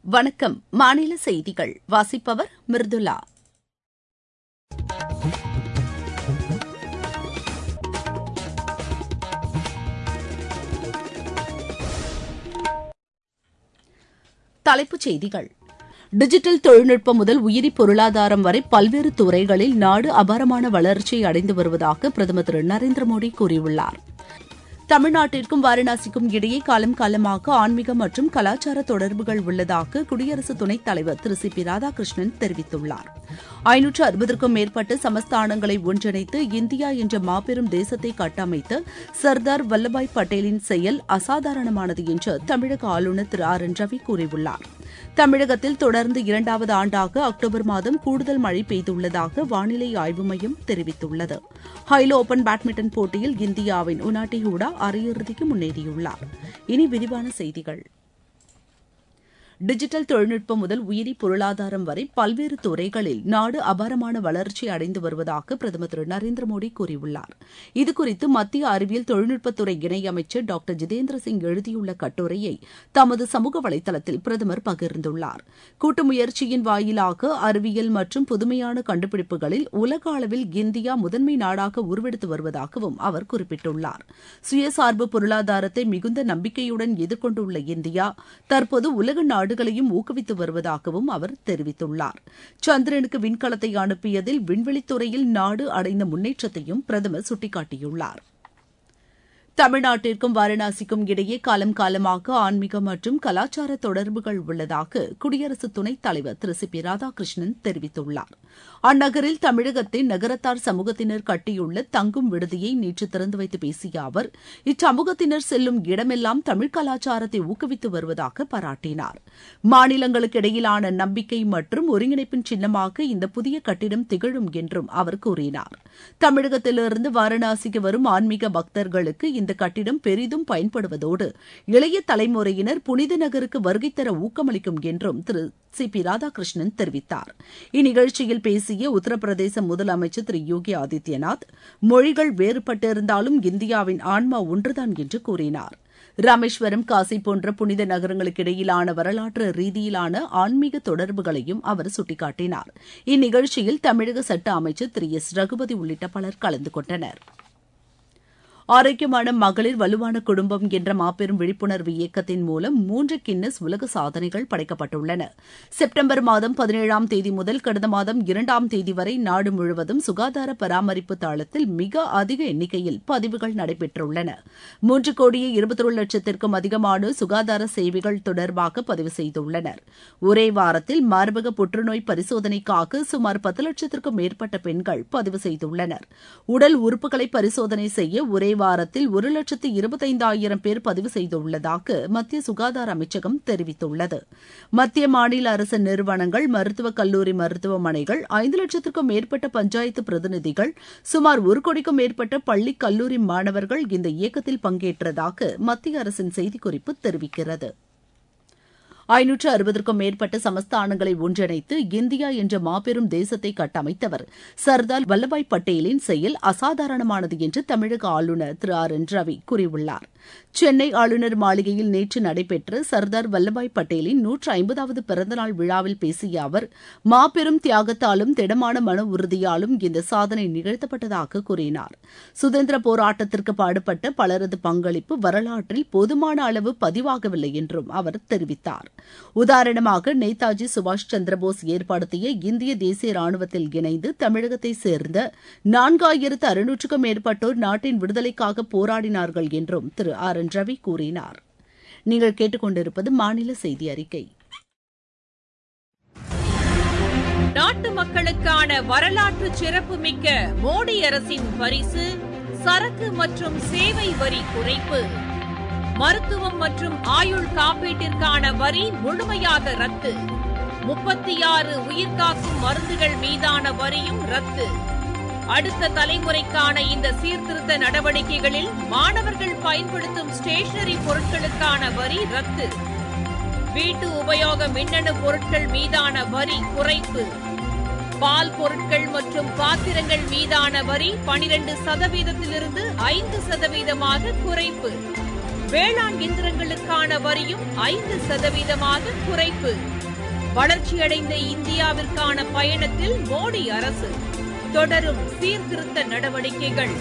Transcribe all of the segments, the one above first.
வணக்கம் மாநில செய்திகள் வாசிப்பவர் மிர்துலா தலைப்புச் செய்திகள் டிஜிட்டல் தொழில்நுட்பம் முதல் உயிரி பொருளாதாரம் வரை பல்வேறு துறைகளில் நாடு அபாரமான வளர்ச்சியை அடைந்து வருவதாக பிரதமர் திரு நரேந்திர மோடி கூறியுள்ளார் தமிழ்நாட்டிற்கும் வாரணாசிக்கும் இடையே காலம் காலமாக ஆன்மீக மற்றும் கலாச்சார தொடர்புகள் உள்ளதாக குடியரசு துணைத் தலைவர் திரு சி பி ராதாகிருஷ்ணன் தெரிவித்துள்ளார் ஐநூற்று அறுபதற்கும் மேற்பட்ட சமஸ்தானங்களை ஒன்றிணைத்து இந்தியா என்ற மாபெரும் தேசத்தை கட்டமைத்த சர்தார் வல்லபாய் பட்டேலின் செயல் அசாதாரணமானது என்று தமிழக ஆளுநர் திரு ஆர் என் ரவி கூறியுள்ளார் தமிழகத்தில் தொடர்ந்து இரண்டாவது ஆண்டாக அக்டோபர் மாதம் கூடுதல் மழை பெய்துள்ளதாக வானிலை ஆய்வு மையம் தெரிவித்துள்ளது ஹைலோ ஓபன் பேட்மிண்டன் போட்டியில் இந்தியாவின் உனாட்டி ஹூடா அரையிறுதிக்கு முன்னேறியுள்ளார் இனி விரிவான செய்திகள் டிஜிட்டல் தொழில்நுட்பம் முதல் உயிரி பொருளாதாரம் வரை பல்வேறு துறைகளில் நாடு அபாரமான வளர்ச்சி அடைந்து வருவதாக பிரதமர் திரு நரேந்திர மோடி கூறியுள்ளார் இதுகுறித்து மத்திய அறிவியல் தொழில்நுட்பத்துறை இணையமைச்சர் டாக்டர் ஜிதேந்திர சிங் எழுதியுள்ள கட்டுரையை தமது சமூக வலைதளத்தில் பிரதமர் பகிர்ந்துள்ளார் கூட்டு முயற்சியின் வாயிலாக அறிவியல் மற்றும் புதுமையான கண்டுபிடிப்புகளில் உலக அளவில் இந்தியா முதன்மை நாடாக உருவெடுத்து வருவதாகவும் அவர் குறிப்பிட்டுள்ளார் சுயசார்பு பொருளாதாரத்தை மிகுந்த நம்பிக்கையுடன் எதிர்கொண்டுள்ள இந்தியா தற்போது உலக நாடு நாடுகளையும் ஊக்குவித்து வருவதாகவும் அவர் தெரிவித்துள்ளார் சந்திரனுக்கு விண்கலத்தை அனுப்பியதில் விண்வெளித்துறையில் நாடு அடைந்த முன்னேற்றத்தையும் பிரதமர் சுட்டிக்காட்டியுள்ளார் தமிழ்நாட்டிற்கும் வாரணாசிக்கும் இடையே காலம் காலமாக ஆன்மீக மற்றும் கலாச்சார தொடர்புகள் உள்ளதாக குடியரசு துணைத் தலைவர் திரு சி பி ராதாகிருஷ்ணன் தெரிவித்துள்ளார் அந்நகரில் தமிழகத்தின் நகரத்தார் சமூகத்தினர் கட்டியுள்ள தங்கும் விடுதியை நேற்று திறந்து வைத்து பேசிய அவர் இச்சமூகத்தினர் செல்லும் இடமெல்லாம் தமிழ் கலாச்சாரத்தை ஊக்குவித்து வருவதாக பாராட்டினார் மாநிலங்களுக்கு இடையிலான நம்பிக்கை மற்றும் ஒருங்கிணைப்பின் சின்னமாக இந்த புதிய கட்டிடம் திகழும் என்றும் அவர் கூறினார் தமிழகத்திலிருந்து வாரணாசிக்கு வரும் ஆன்மீக பக்தர்களுக்கு இந்த கட்டிடம் பெரிதும் பயன்படுவதோடு இளைய தலைமுறையினர் புனித நகருக்கு வருகை தர ஊக்கமளிக்கும் என்றும் திரு சி பி ராதாகிருஷ்ணன் தெரிவித்தார் இந்நிகழ்ச்சியில் பேசிய உத்தரப்பிரதேச முதலமைச்சர் திரு யோகி ஆதித்யநாத் மொழிகள் வேறுபட்டிருந்தாலும் இந்தியாவின் ஆன்மா ஒன்றுதான் என்று கூறினார் ராமேஸ்வரம் காசி போன்ற புனித நகரங்களுக்கு இடையிலான வரலாற்று ரீதியிலான ஆன்மீக தொடர்புகளையும் அவர் சுட்டிக்காட்டினார் இந்நிகழ்ச்சியில் தமிழக சட்ட அமைச்சர் திரு எஸ் ரகுபதி உள்ளிட்ட பலர் கலந்து கொண்டனர் ஆரோக்கியமான மகளிர் வலுவான குடும்பம் என்ற மாபெரும் விழிப்புணர்வு இயக்கத்தின் மூலம் மூன்று கின்னஸ் உலக சாதனைகள் படைக்கப்பட்டுள்ளன செப்டம்பர் மாதம் பதினேழாம் தேதி முதல் கடந்த மாதம் இரண்டாம் தேதி வரை நாடு முழுவதும் சுகாதார பராமரிப்பு தளத்தில் மிக அதிக எண்ணிக்கையில் பதிவுகள் நடைபெற்றுள்ளன மூன்று கோடியே இருபத்தொரு லட்சத்திற்கும் அதிகமான சுகாதார சேவைகள் தொடர்பாக பதிவு செய்துள்ளனர் ஒரே வாரத்தில் மார்பக புற்றுநோய் பரிசோதனைக்காக சுமார் பத்து லட்சத்திற்கும் மேற்பட்ட பெண்கள் பதிவு செய்துள்ளனர் உடல் உறுப்புகளை பரிசோதனை செய்ய ஒரே வாரத்தில் ஒரு லட்சத்து இருபத்தைந்தாயிரம் பேர் பதிவு செய்துள்ளதாக மத்திய சுகாதார அமைச்சகம் தெரிவித்துள்ளது மத்திய மாநில அரசு நிறுவனங்கள் மருத்துவக் கல்லூரி மருத்துவமனைகள் ஐந்து லட்சத்திற்கும் மேற்பட்ட பஞ்சாயத்து பிரதிநிதிகள் சுமார் ஒரு கோடிக்கும் மேற்பட்ட பள்ளி கல்லூரி மாணவர்கள் இந்த இயக்கத்தில் பங்கேற்றதாக மத்திய அரசின் செய்திக்குறிப்பு தெரிவிக்கிறது ஐநூற்று அறுபதற்கும் மேற்பட்ட சமஸ்தானங்களை ஒன்றிணைத்து இந்தியா என்ற மாபெரும் தேசத்தை கட்டமைத்தவர் சர்தார் வல்லபாய் பட்டேலின் செயல் அசாதாரணமானது என்று தமிழக ஆளுநர் திரு ஆர் என் ரவி கூறியுள்ளார் சென்னை ஆளுநர் மாளிகையில் நேற்று நடைபெற்ற சர்தார் வல்லபாய் பட்டேலின் நூற்று ஐம்பதாவது பிறந்தநாள் விழாவில் பேசிய அவர் மாபெரும் தியாகத்தாலும் திடமான மன உறுதியாலும் இந்த சாதனை நிகழ்த்தப்பட்டதாக கூறினார் சுதந்திர போராட்டத்திற்கு பாடுபட்ட பலரது பங்களிப்பு வரலாற்றில் போதுமான அளவு பதிவாகவில்லை என்றும் அவர் தெரிவித்தார் உதாரணமாக நேதாஜி சுபாஷ் சந்திரபோஸ் ஏற்படுத்திய இந்திய தேசிய ராணுவத்தில் இணைந்து தமிழகத்தை சேர்ந்த நான்காயிரத்து அறுநூற்றுக்கும் மேற்பட்டோர் நாட்டின் விடுதலைக்காக போராடினார்கள் என்றும் திரு ஆர் என் ரவி கூறினார் நீங்கள் கேட்டுக்கொண்டிருப்பது மாநில செய்தி அறிக்கை நாட்டு மக்களுக்கான வரலாற்று சிறப்புமிக்க மோடி அரசின் பரிசு சரக்கு மற்றும் சேவை வரி குறைப்பு மருத்துவம் மற்றும் ஆயுள் காப்பீட்டிற்கான வரி முழுமையாக ரத்து முப்பத்தி ஆறு உயிர்காக்கும் மருந்துகள் மீதான வரியும் ரத்து அடுத்த தலைமுறைக்கான இந்த சீர்திருத்த நடவடிக்கைகளில் மாணவர்கள் பயன்படுத்தும் ஸ்டேஷனரி பொருட்களுக்கான வரி ரத்து வீட்டு உபயோக மின்னணு பொருட்கள் மீதான வரி குறைப்பு பால் பொருட்கள் மற்றும் பாத்திரங்கள் மீதான வரி பனிரெண்டு சதவீதத்திலிருந்து ஐந்து சதவீதமாக குறைப்பு வேளாண் இயந்திரங்களுக்கான வரியும் ஐந்து சதவீதமாக குறைப்பு வளர்ச்சியடைந்த இந்தியாவிற்கான பயணத்தில் மோடி அரசு தொடரும் சீர்திருத்த நடவடிக்கைகள்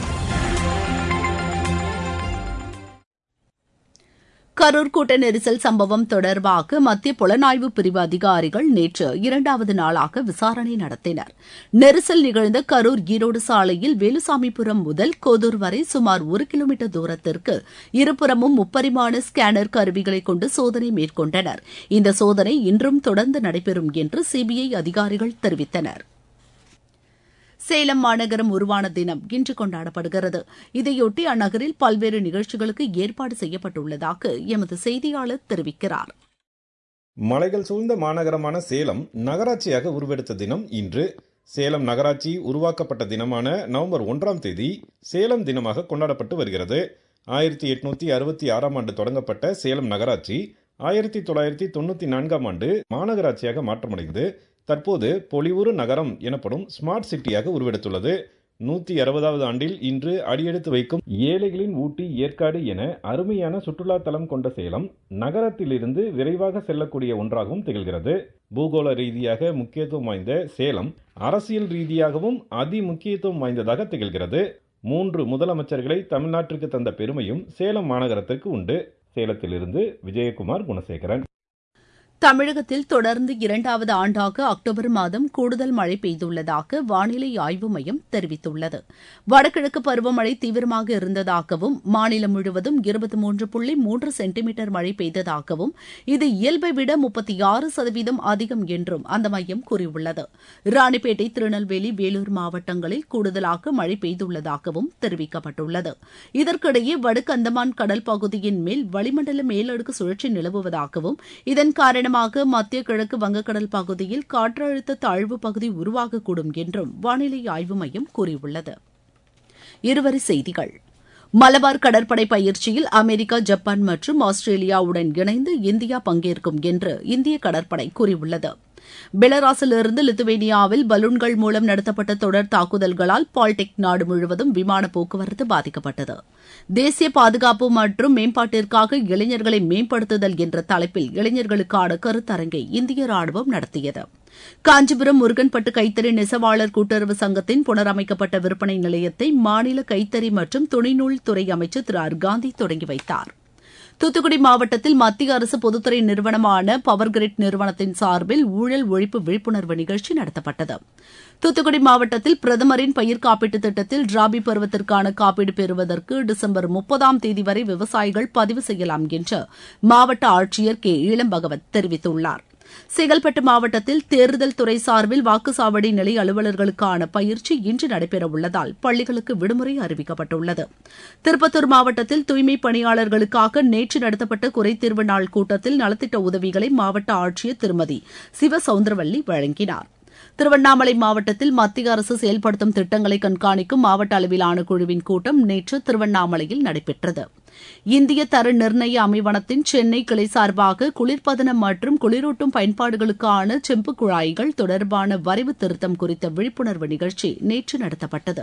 கரூர் கூட்ட நெரிசல் சம்பவம் தொடர்பாக மத்திய புலனாய்வு பிரிவு அதிகாரிகள் நேற்று இரண்டாவது நாளாக விசாரணை நடத்தினர் நெரிசல் நிகழ்ந்த கரூர் ஈரோடு சாலையில் வேலுசாமிபுரம் முதல் கோதூர் வரை சுமார் ஒரு கிலோமீட்டர் தூரத்திற்கு இருபுறமும் முப்பரிமாண ஸ்கேனர் கருவிகளை கொண்டு சோதனை மேற்கொண்டனர் இந்த சோதனை இன்றும் தொடர்ந்து நடைபெறும் என்று சிபிஐ அதிகாரிகள் தெரிவித்தனர் சேலம் மாநகரம் உருவான தினம் இன்று கொண்டாடப்படுகிறது இதையொட்டி அந்நகரில் பல்வேறு நிகழ்ச்சிகளுக்கு ஏற்பாடு செய்யப்பட்டுள்ளதாக எமது செய்தியாளர் தெரிவிக்கிறார் மலைகள் சூழ்ந்த மாநகரமான சேலம் நகராட்சியாக உருவெடுத்த தினம் இன்று சேலம் நகராட்சி உருவாக்கப்பட்ட தினமான நவம்பர் ஒன்றாம் தேதி சேலம் தினமாக கொண்டாடப்பட்டு வருகிறது ஆயிரத்தி எட்நூத்தி அறுபத்தி ஆறாம் ஆண்டு தொடங்கப்பட்ட சேலம் நகராட்சி ஆயிரத்தி தொள்ளாயிரத்தி தொண்ணூத்தி நான்காம் ஆண்டு மாநகராட்சியாக மாற்றமடைந்து தற்போது பொலிவுறு நகரம் எனப்படும் ஸ்மார்ட் சிட்டியாக உருவெடுத்துள்ளது நூத்தி அறுபதாவது ஆண்டில் இன்று அடியெடுத்து வைக்கும் ஏழைகளின் ஊட்டி ஏற்காடு என அருமையான சுற்றுலா தலம் கொண்ட சேலம் நகரத்திலிருந்து விரைவாக செல்லக்கூடிய ஒன்றாகவும் திகழ்கிறது பூகோள ரீதியாக முக்கியத்துவம் வாய்ந்த சேலம் அரசியல் ரீதியாகவும் அதி முக்கியத்துவம் வாய்ந்ததாக திகழ்கிறது மூன்று முதலமைச்சர்களை தமிழ்நாட்டிற்கு தந்த பெருமையும் சேலம் மாநகரத்திற்கு உண்டு சேலத்திலிருந்து விஜயகுமார் குணசேகரன் தமிழகத்தில் தொடர்ந்து இரண்டாவது ஆண்டாக அக்டோபர் மாதம் கூடுதல் மழை பெய்துள்ளதாக வானிலை ஆய்வு மையம் தெரிவித்துள்ளது வடகிழக்கு பருவமழை தீவிரமாக இருந்ததாகவும் மாநிலம் முழுவதும் இருபத்தி மூன்று புள்ளி மூன்று சென்டிமீட்டர் மழை பெய்ததாகவும் இது இயல்பை விட முப்பத்தி ஆறு சதவீதம் அதிகம் என்றும் அந்த மையம் கூறியுள்ளது ராணிப்பேட்டை திருநெல்வேலி வேலூர் மாவட்டங்களில் கூடுதலாக மழை பெய்துள்ளதாகவும் தெரிவிக்கப்பட்டுள்ளது இதற்கிடையே வடக்கு அந்தமான் கடல் பகுதியின் மேல் வளிமண்டல மேலடுக்கு சுழற்சி நிலவுவதாகவும் இதன் காரணமாக காரணமாக மத்திய கிழக்கு வங்கக்கடல் பகுதியில் காற்றழுத்த தாழ்வு பகுதி உருவாகக்கூடும் என்றும் வானிலை ஆய்வு மையம் கூறியுள்ளது இருவரி செய்திகள் மலபார் கடற்படை பயிற்சியில் அமெரிக்கா ஜப்பான் மற்றும் ஆஸ்திரேலியாவுடன் இணைந்து இந்தியா பங்கேற்கும் என்று இந்திய கடற்படை கூறியுள்ளது பெலராஸிலிருந்து லித்துவேனியாவில் பலூன்கள் மூலம் நடத்தப்பட்ட தொடர் தாக்குதல்களால் பால்டெக் நாடு முழுவதும் விமான போக்குவரத்து பாதிக்கப்பட்டது தேசிய பாதுகாப்பு மற்றும் மேம்பாட்டிற்காக இளைஞர்களை மேம்படுத்துதல் என்ற தலைப்பில் இளைஞர்களுக்கான கருத்தரங்கை இந்திய ராணுவம் நடத்தியது காஞ்சிபுரம் முருகன்பட்டு கைத்தறி நெசவாளர் கூட்டுறவு சங்கத்தின் புனரமைக்கப்பட்ட விற்பனை நிலையத்தை மாநில கைத்தறி மற்றும் துணிநூல் துறை அமைச்சர் திரு ஆர் காந்தி தொடங்கி வைத்தார் தூத்துக்குடி மாவட்டத்தில் மத்திய அரசு பொதுத்துறை நிறுவனமான பவர் கிரிட் நிறுவனத்தின் சார்பில் ஊழல் ஒழிப்பு விழிப்புணர்வு நிகழ்ச்சி நடத்தப்பட்டது தூத்துக்குடி மாவட்டத்தில் பிரதமரின் பயிர் காப்பீட்டுத் திட்டத்தில் டிராபி பருவத்திற்கான காப்பீடு பெறுவதற்கு டிசம்பர் முப்பதாம் தேதி வரை விவசாயிகள் பதிவு செய்யலாம் என்று மாவட்ட ஆட்சியர் கே இளம்பகவத் தெரிவித்துள்ளார் செங்கல்பட்டு மாவட்டத்தில் தேர்தல் துறை சார்பில் வாக்குச்சாவடி நிலை அலுவலர்களுக்கான பயிற்சி இன்று நடைபெறவுள்ளதால் பள்ளிகளுக்கு விடுமுறை அறிவிக்கப்பட்டுள்ளது திருப்பத்தூர் மாவட்டத்தில் தூய்மை பணியாளர்களுக்காக நேற்று நடத்தப்பட்ட குறைதீர்வு நாள் கூட்டத்தில் நலத்திட்ட உதவிகளை மாவட்ட ஆட்சியர் திருமதி சிவ சவுந்தரவல்லி வழங்கினார் திருவண்ணாமலை மாவட்டத்தில் மத்திய அரசு செயல்படுத்தும் திட்டங்களை கண்காணிக்கும் மாவட்ட அளவிலான குழுவின் கூட்டம் நேற்று திருவண்ணாமலையில் நடைபெற்றது இந்திய தர நிர்ணய அமைவனத்தின் சென்னை கிளை சார்பாக குளிர்பதனம் மற்றும் குளிரூட்டும் பயன்பாடுகளுக்கான செம்பு குழாய்கள் தொடர்பான வரைவு திருத்தம் குறித்த விழிப்புணர்வு நிகழ்ச்சி நேற்று நடத்தப்பட்டது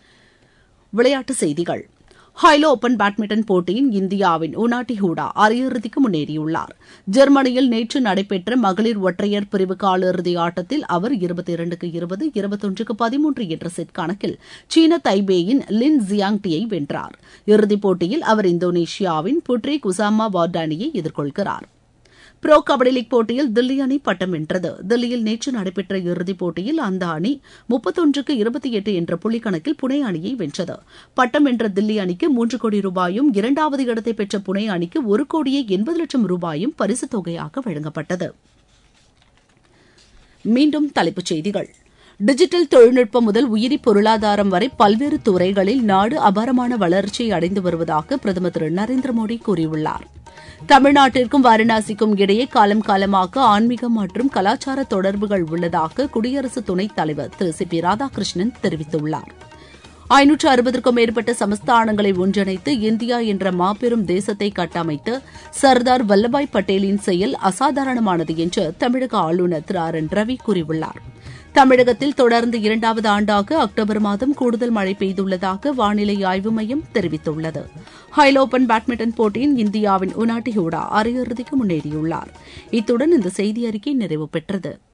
விளையாட்டுச் செய்திகள் ஹைலோ ஓபன் பேட்மிண்டன் போட்டியின் இந்தியாவின் உனாட்டி ஹூடா அரையிறுதிக்கு முன்னேறியுள்ளார் ஜெர்மனியில் நேற்று நடைபெற்ற மகளிர் ஒற்றையர் பிரிவு காலிறுதி ஆட்டத்தில் அவர் இருபத்தி இரண்டுக்கு இருபது இருபத்தொன்றுக்கு பதிமூன்று என்ற செட் கணக்கில் சீன தைபேயின் லின் ஜியாங்டியை வென்றார் இறுதிப் போட்டியில் அவர் இந்தோனேஷியாவின் புட்ரி குசாமா வார்டானியை எதிர்கொள்கிறார் புரோ கபடி லீக் போட்டியில் தில்லி அணி பட்டம் வென்றது தில்லியில் நேற்று நடைபெற்ற இறுதிப் போட்டியில் அந்த அணி முப்பத்தொன்றுக்கு இருபத்தி எட்டு என்ற புள்ளி கணக்கில் புனே அணியை வென்றது பட்டம் வென்ற தில்லி அணிக்கு மூன்று கோடி ரூபாயும் இரண்டாவது இடத்தை பெற்ற புனே அணிக்கு ஒரு கோடியே எண்பது லட்சம் ரூபாயும் பரிசுத் தொகையாக வழங்கப்பட்டது மீண்டும் தலைப்புச் செய்திகள் டிஜிட்டல் தொழில்நுட்பம் முதல் உயிரி பொருளாதாரம் வரை பல்வேறு துறைகளில் நாடு அபாரமான வளர்ச்சியை அடைந்து வருவதாக பிரதமர் திரு நரேந்திர மோடி கூறியுள்ளார் தமிழ்நாட்டிற்கும் வாரணாசிக்கும் இடையே காலம் காலமாக ஆன்மீகம் மற்றும் கலாச்சார தொடர்புகள் உள்ளதாக குடியரசு துணைத் தலைவர் திரு சி பி ராதாகிருஷ்ணன் தெரிவித்துள்ளார் ஐநூற்று அறுபதற்கும் மேற்பட்ட சமஸ்தானங்களை ஒன்றிணைத்து இந்தியா என்ற மாபெரும் தேசத்தை கட்டமைத்து சர்தார் வல்லபாய் பட்டேலின் செயல் அசாதாரணமானது என்று தமிழக ஆளுநர் திரு ஆர் என் ரவி கூறியுள்ளார் தமிழகத்தில் தொடர்ந்து இரண்டாவது ஆண்டாக அக்டோபர் மாதம் கூடுதல் மழை பெய்துள்ளதாக வானிலை ஆய்வு மையம் தெரிவித்துள்ளது ஹைல் ஓபன் பேட்மிண்டன் போட்டியின் இந்தியாவின் உனாட்டி ஹூடா அரையிறுதிக்கு முன்னேறியுள்ளார் இத்துடன் இந்த செய்தி அறிக்கை நிறைவு பெற்றது